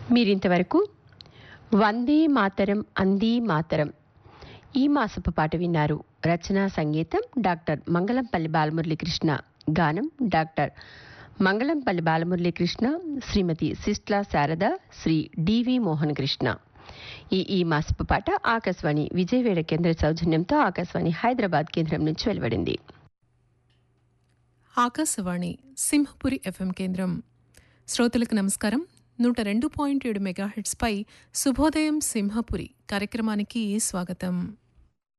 మీరింతవరకు వందే మాతరం అందే మాతరం ఈ మాసపు పాట విన్నారు రచనా సంగీతం డాక్టర్ మంగళంపల్లి బాలమురళీకృష్ణ గానం డాక్టర్ మంగళంపల్లి బాలమురళీకృష్ణ శ్రీమతి సిస్ట్లా శారద శ్రీ డివి మోహన్ కృష్ణ ఈ ఈ మాసపు పాట ఆకాశవాణి విజయవేడ కేంద్ర సౌజన్యంతో ఆకాశవాణి హైదరాబాద్ కేంద్రం నుంచి వెలువడింది ఆకాశవాణి సింహపురి ఎఫ్ఎం కేంద్రం శ్రోతలకు నమస్కారం నూట రెండు పాయింట్ ఏడు మెగాహెట్స్పై శుభోదయం సింహపురి కార్యక్రమానికి స్వాగతం